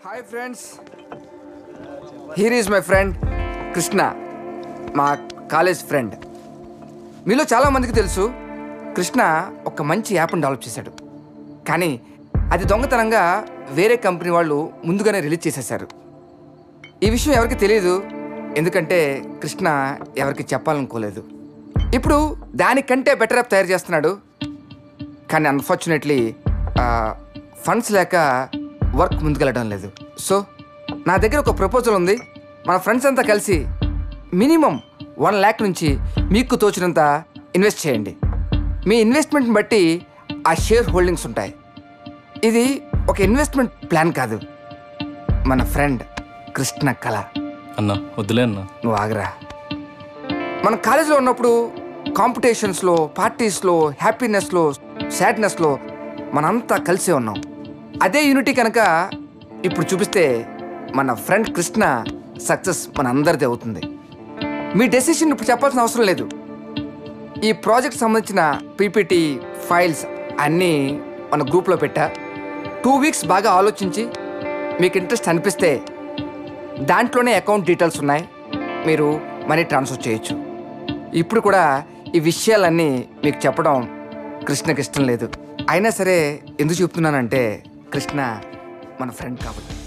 hi friends here is my friend Krishna మా college friend మీలో చాలామందికి తెలుసు కృష్ణ ఒక మంచి యాప్ని డెవలప్ చేశాడు కానీ అది దొంగతనంగా వేరే కంపెనీ వాళ్ళు ముందుగానే రిలీజ్ చేసేశారు ఈ విషయం ఎవరికి తెలియదు ఎందుకంటే కృష్ణ ఎవరికి చెప్పాలనుకోలేదు ఇప్పుడు దానికంటే బెటర్ యాప్ తయారు చేస్తున్నాడు కానీ అన్ఫార్చునేట్లీ ఫండ్స్ లేక వర్క్ ముందుకెళ్ళడం లేదు సో నా దగ్గర ఒక ప్రపోజల్ ఉంది మన ఫ్రెండ్స్ అంతా కలిసి మినిమం వన్ ల్యాక్ నుంచి మీకు తోచినంత ఇన్వెస్ట్ చేయండి మీ ఇన్వెస్ట్మెంట్ని బట్టి ఆ షేర్ హోల్డింగ్స్ ఉంటాయి ఇది ఒక ఇన్వెస్ట్మెంట్ ప్లాన్ కాదు మన ఫ్రెండ్ కృష్ణ కళ అన్నా వద్దులే అన్నా నువ్వు ఆగరా మన కాలేజీలో ఉన్నప్పుడు కాంపిటీషన్స్లో పార్టీస్లో హ్యాపీనెస్లో సాడ్నెస్లో మనంతా కలిసే ఉన్నాం అదే యూనిటీ కనుక ఇప్పుడు చూపిస్తే మన ఫ్రెండ్ కృష్ణ సక్సెస్ మన అందరిది అవుతుంది మీ డెసిషన్ ఇప్పుడు చెప్పాల్సిన అవసరం లేదు ఈ ప్రాజెక్ట్ సంబంధించిన పీపీటీ ఫైల్స్ అన్నీ మన గ్రూప్లో పెట్టా టూ వీక్స్ బాగా ఆలోచించి మీకు ఇంట్రెస్ట్ అనిపిస్తే దాంట్లోనే అకౌంట్ డీటెయిల్స్ ఉన్నాయి మీరు మనీ ట్రాన్స్ఫర్ చేయొచ్చు ఇప్పుడు కూడా ఈ విషయాలన్నీ మీకు చెప్పడం కృష్ణకి ఇష్టం లేదు అయినా సరే ఎందుకు చెప్తున్నానంటే కృష్ణ మన ఫ్రెండ్ కాబట్టి